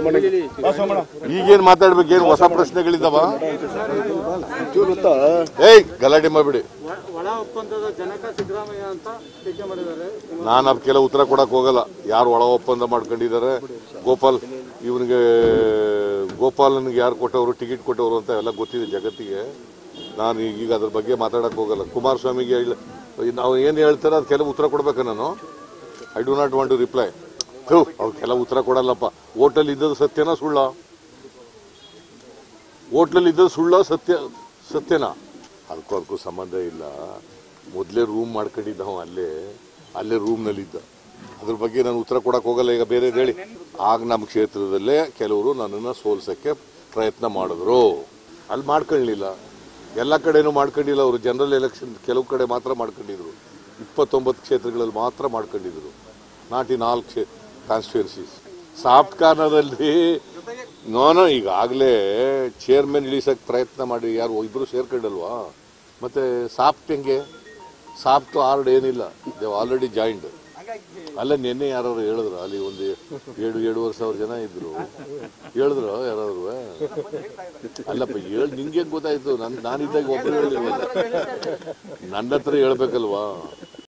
ಈಗೇನ್ ಮಾತಾಡ್ಬೇಕು ಏನು ಹೊಸ ಪ್ರಶ್ನೆಗಳಿದಾವ ಚೂರು ಗೊತ್ತಾ ಏಯ್ ಗಲಾಟೆ ಮಾಡ್ಬಿಡಿ ಒಳ- ಒಳ ಒಪ್ಪಂದದ ಜನಕ ಸಿದ್ದರಾಮಯ್ಯ ಅಂತ ಟೀಕೆ ಮಾಡಿದ್ದಾರೆ ನಾನು ಅದಕ್ಕೆಲ್ಲ ಉತ್ತರ ಕೊಡಕ್ ಹೋಗಲ್ಲ ಯಾರು ಒಳ ಒಪ್ಪಂದ ಮಾಡ್ಕೊಂಡಿದ್ದಾರೆ ಗೋಪಾಲ್ ಇವನಿಗೆ ಗೋಪಾಲನ್ಗೆ ಯಾರು ಕೊಟ್ಟವರು ಟಿಕೆಟ್ ಕೊಟ್ಟವರು ಅಂತ ಎಲ್ಲ ಗೊತ್ತಿದೆ ಜಗತ್ತಿಗೆ ನಾನು ಈಗ ಅದ್ರ ಬಗ್ಗೆ ಮಾತಾಡಕ್ ಹೋಗಲ್ಲ ಕುಮಾರಸ್ವಾಮಿಗೆ ಹೇಳ ನಾವು ಏನು ಹೇಳ್ತಾರೆ ಅದು ಕೆಲವು ಉತ್ತರ ಕೊಡ್ಬೇಕಾ ನಾನು I do not want to reply ಅವ್ರು ಕೆಲವು ಉತ್ತರ ಕೊಡಲ್ಲಪ್ಪ ಹೋಟೆಲ್ ಇದ್ದದ್ದು ಸತ್ಯನಾ ಸುಳ್ಳ ಹೋಟ್ಲಲ್ಲಿ ಇದ್ದದ್ದು ಸುಳ್ಳ ಸತ್ಯ ಸತ್ಯನಾ ಅದಕ್ಕೂ ಅದಕ್ಕೂ ಸಂಬಂಧ ಇಲ್ಲ ಮೊದಲೇ ರೂಮ್ ಮಾಡ್ಕೊಂಡಿದ್ದ ಅವ ಅಲ್ಲೇ ಅಲ್ಲೇ ರೂಮ್ನಲ್ಲಿದ್ದ ಅದ್ರ ಬಗ್ಗೆ ನಾನು ಉತ್ತರ ಕೊಡಕ್ ಹೋಗಲ್ಲ ಈಗ ಬೇರೆ ಹೇಳಿ ಆಗ ನಮ್ಮ ಕ್ಷೇತ್ರದಲ್ಲೇ ಕೆಲವರು ನನ್ನನ್ನು ಸೋಲ್ಸಕ್ಕೆ ಪ್ರಯತ್ನ ಮಾಡಿದ್ರು ಅಲ್ಲಿ ಮಾಡ್ಕೊಳ್ಳಿಲ್ಲ ಎಲ್ಲ ಕಡೆನೂ ಮಾಡ್ಕೊಂಡಿಲ್ಲ ಅವರು ಜನರಲ್ ಎಲೆಕ್ಷನ್ ಕೆಲವು ಕಡೆ ಮಾತ್ರ ಮಾಡ್ಕೊಂಡಿದ್ರು ಇಪ್ಪತ್ತೊಂಬತ್ತು ಕ್ಷೇತ್ರಗಳಲ್ಲಿ ಮಾತ್ರ ಮಾಡ್ಕೊಂಡಿದ್ರು ನಾಟ್ ಇನ್ ಆಲ್ ಕ್ಷೇ ಕಾನ್ಸ್ಟಿಟ್ಯೂನ್ಸೀಸ್ ಸಾಫ್ಟ್ ಕಾರ್ನರಲ್ಲಿ ನಾನು ಈಗಾಗಲೇ ಚೇರ್ಮನ್ ಇಳಿಸಕ್ಕೆ ಪ್ರಯತ್ನ ಮಾಡಿ ಯಾರು ಇಬ್ಬರು ಸೇರ್ಕೊಂಡಲ್ವಾ ಮತ್ತೆ ಸಾಫ್ಟ್ ಹೆಂಗೆ ಸಾಫ್ಟ್ ಆರ್ಡ್ ಏನಿಲ್ಲ ದೇವ್ ಆಲ್ರೆಡಿ ಜಾಯಿಂಡ್ ಅಲ್ಲ ನಿನ್ನೆ ಯಾರು ಹೇಳಿದ್ರು ಅಲ್ಲಿ ಒಂದು ಏಳು ಏಳುವರೆ ಸಾವಿರ ಜನ ಇದ್ರು ಹೇಳಿದ್ರು ಯಾರಾದ್ರು ಅಲ್ಲಪ್ಪ ಹೇಳಿ ನಿಂಗೆ ಗೊತ್ತಾಯ್ತು ನನ್ ನಾನಿದ್ದಾಗ ಒಬ್ಬರು ಹೇಳಿಲ್ವಲ್ಲ ನನ್ನ ಹತ್ರ ಹೇಳ್ಬೇಕಲ್ವಾ